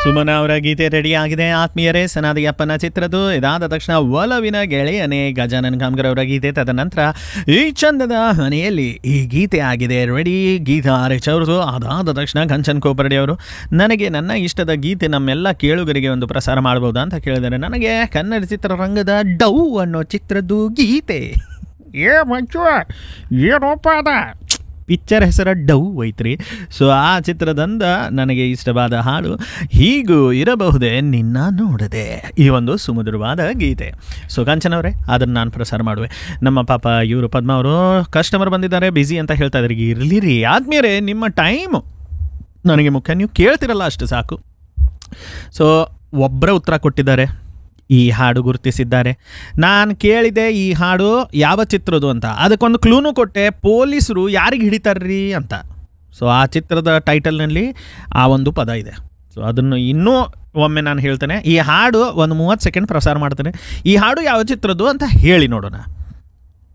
ಸುಮನ ಅವರ ಗೀತೆ ರೆಡಿ ಆಗಿದೆ ಆತ್ಮೀಯರೇ ಸನಾದಿಯಪ್ಪನ ಚಿತ್ರದ್ದು ಇದಾದ ತಕ್ಷಣ ಒಲವಿನ ಗೆಳೆಯನೇ ಗಜಾನನ್ ಕಾಮ್ಗರ್ ಅವರ ಗೀತೆ ತದನಂತರ ಈ ಚಂದದ ಮನೆಯಲ್ಲಿ ಈ ಗೀತೆ ಆಗಿದೆ ರೆಡಿ ಗೀತಾ ಆರ್ಎಚ್ ಅವ್ರದ್ದು ಅದಾದ ತಕ್ಷಣ ಕಂಚನ್ ಕೋಪರಡಿ ಅವರು ನನಗೆ ನನ್ನ ಇಷ್ಟದ ಗೀತೆ ನಮ್ಮೆಲ್ಲ ಕೇಳುಗರಿಗೆ ಒಂದು ಪ್ರಸಾರ ಮಾಡ್ಬೋದಾ ಅಂತ ಕೇಳಿದರೆ ನನಗೆ ಕನ್ನಡ ಚಿತ್ರರಂಗದ ಡೌ ಅನ್ನೋ ಚಿತ್ರದ್ದು ಗೀತೆ ಏ ಮಂಚು ಏನೋಪ್ಪ ಅದ ಪಿಕ್ಚರ್ ಹೆಸರ ಡೌ ಐತ್ರಿ ಸೊ ಆ ಚಿತ್ರದಿಂದ ನನಗೆ ಇಷ್ಟವಾದ ಹಾಡು ಹೀಗೂ ಇರಬಹುದೇ ನಿನ್ನ ನೋಡದೆ ಈ ಒಂದು ಸುಮಧುರವಾದ ಗೀತೆ ಸೊ ಕಾಂಚನವರೇ ಅದನ್ನು ನಾನು ಪ್ರಸಾರ ಮಾಡುವೆ ನಮ್ಮ ಪಾಪ ಇವರು ಪದ್ಮ ಅವರು ಕಸ್ಟಮರ್ ಬಂದಿದ್ದಾರೆ ಬ್ಯುಸಿ ಅಂತ ಹೇಳ್ತಾ ಇದ್ದಾರೆ ಇರಲಿ ರೀ ಆದ್ಮೇಲೆ ನಿಮ್ಮ ಟೈಮು ನನಗೆ ಮುಖ್ಯ ನೀವು ಕೇಳ್ತಿರಲ್ಲ ಅಷ್ಟು ಸಾಕು ಸೊ ಒಬ್ಬರ ಉತ್ತರ ಕೊಟ್ಟಿದ್ದಾರೆ ಈ ಹಾಡು ಗುರುತಿಸಿದ್ದಾರೆ ನಾನು ಕೇಳಿದೆ ಈ ಹಾಡು ಯಾವ ಚಿತ್ರದ್ದು ಅಂತ ಅದಕ್ಕೊಂದು ಕ್ಲೂನು ಕೊಟ್ಟೆ ಪೊಲೀಸರು ಯಾರಿಗೆ ಹಿಡಿತಾರ್ರಿ ಅಂತ ಸೊ ಆ ಚಿತ್ರದ ಟೈಟಲ್ನಲ್ಲಿ ಆ ಒಂದು ಪದ ಇದೆ ಸೊ ಅದನ್ನು ಇನ್ನೂ ಒಮ್ಮೆ ನಾನು ಹೇಳ್ತೇನೆ ಈ ಹಾಡು ಒಂದು ಮೂವತ್ತು ಸೆಕೆಂಡ್ ಪ್ರಸಾರ ಮಾಡ್ತೇನೆ ಈ ಹಾಡು ಯಾವ ಚಿತ್ರದ್ದು ಅಂತ ಹೇಳಿ ನೋಡೋಣ